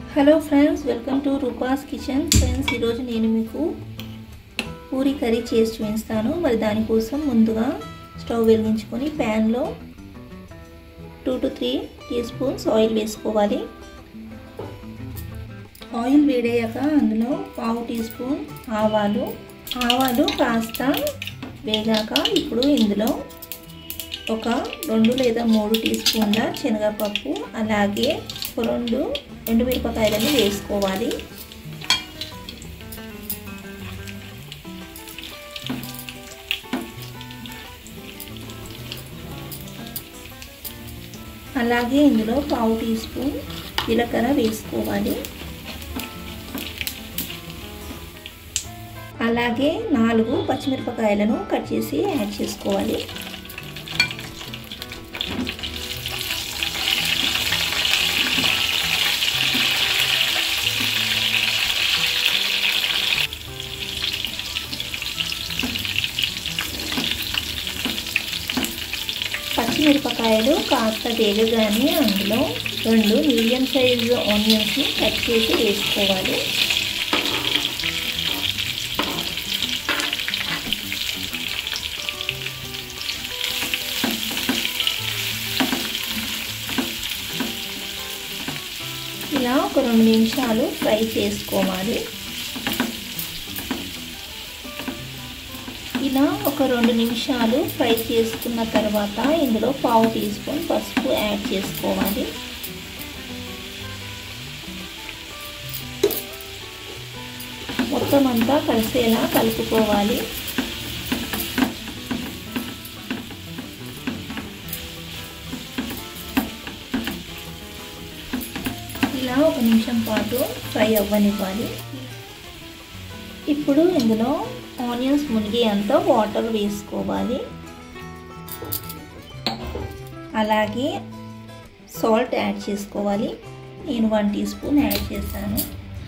hello friends welcome to Rupa's kitchen friends ఈరోజు నేను మీకు పూరి కర్రీ చేసి చూపిస్తాను మరి దానికోసం ముందుగా స్టవ్ వెలిగించుకొని ప్యాన్లో two to three teaspoons oil వేసుకోవాలి ఆయిల్ వేడయ్యాక అందులో పావు టీ స్పూన్ ఆవాలు ఆవాలు కాస్త వేగాక ఇప్పుడు ఇందులో ఒక రెండు లేదా మూడు టీ స్పూన్ల శనగపప్పు అలాగే రెండు ఎండుమిరపకాయలను వేసుకోవాలి అలాగే ఇందులో పావు టీ స్పూన్ జీలకర్ర వేసుకోవాలి అలాగే నాలుగు పచ్చిమిరపకాయలను కట్ చేసి యాడ్ చేసుకోవాలి పచ్చిమిరపకాయలు కాస్త వేగగానే అందులో రెండు మీడియం సైజు ఆనియన్స్ని కట్ చేసి వేసుకోవాలి ఇలా ఒక రెండు నిమిషాలు ఫ్రై చేసుకోవాలి ఇలా ఒక రెండు నిమిషాలు ఫ్రై చేసుకున్న తర్వాత ఇందులో పావు టీ స్పూన్ పసుపు యాడ్ చేసుకోవాలి మొత్తం అంతా కలిసేలా కలుపుకోవాలి ఇలా ఒక నిమిషం పాటు ఫ్రై అవ్వనివ్వాలి ఇప్పుడు ఇందులో ఆనియన్స్ మునిగేంత వాటర్ వేసుకోవాలి అలాగే సాల్ట్ యాడ్ చేసుకోవాలి నేను వన్ టీ స్పూన్ యాడ్ చేశాను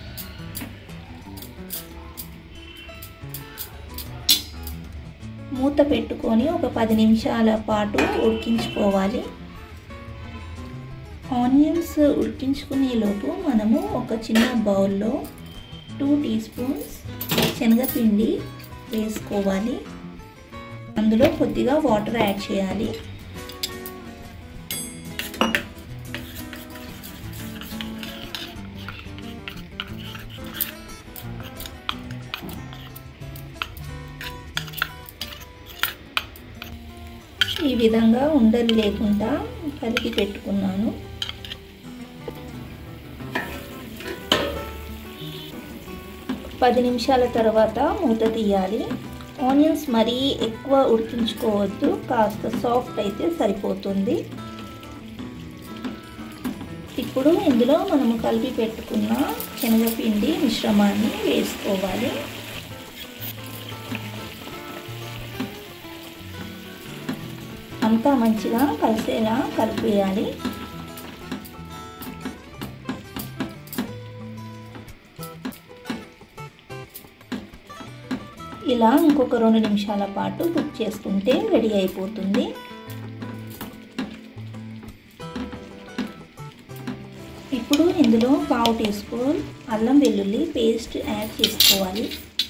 మూత పెట్టుకొని ఒక పది నిమిషాల పాటు ఉడికించుకోవాలి ఆనియన్స్ ఉడికించుకునేలోపు మనము ఒక చిన్న బౌల్లో టూ టీ స్పూన్స్ శనగపిండి వేసుకోవాలి అందులో కొద్దిగా వాటర్ యాడ్ చేయాలి ఈ విధంగా ఉండలు లేకుండా కలిపి పెట్టుకున్నాను పది నిమిషాల తర్వాత మూత తీయాలి ఆనియన్స్ మరీ ఎక్కువ ఉడికించుకోవద్దు కాస్త సాఫ్ట్ అయితే సరిపోతుంది ఇప్పుడు ఇందులో మనము కలిపి పెట్టుకున్న శనగపిండి మిశ్రమాన్ని వేసుకోవాలి అంతా మంచిగా కలిసేలా కలిపేయాలి ఇలా ఇంకొక రెండు నిమిషాల పాటు కుక్ చేసుకుంటే రెడీ అయిపోతుంది ఇప్పుడు ఇందులో పావు టీ స్పూన్ అల్లం వెల్లుల్లి పేస్ట్ యాడ్ చేసుకోవాలి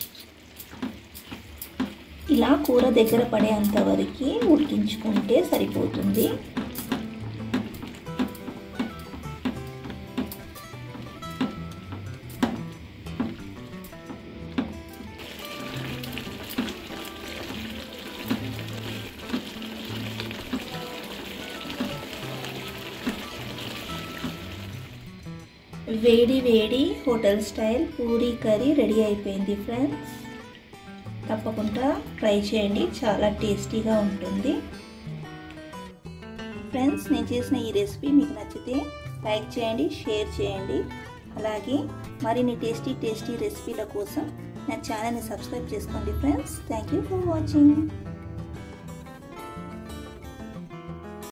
ఇలా కూర దగ్గర పడేంత వరకు ఉడికించుకుంటే సరిపోతుంది వేడి వేడి hotel style puri curry ready అయిపోయింది ఫ్రెండ్స్ తప్పకుండా ట్రై చేయండి చాలా టేస్టీగా ఉంటుంది ఫ్రెండ్స్ నేను చేసిన ఈ రెసిపీ మీకు నచ్చితే లైక్ చేయండి షేర్ చేయండి అలాగే మరిన్ని టేస్టీ టేస్టీ రెసిపీల కోసం నా ఛానల్ని సబ్స్క్రైబ్ చేసుకోండి friends thank you for watching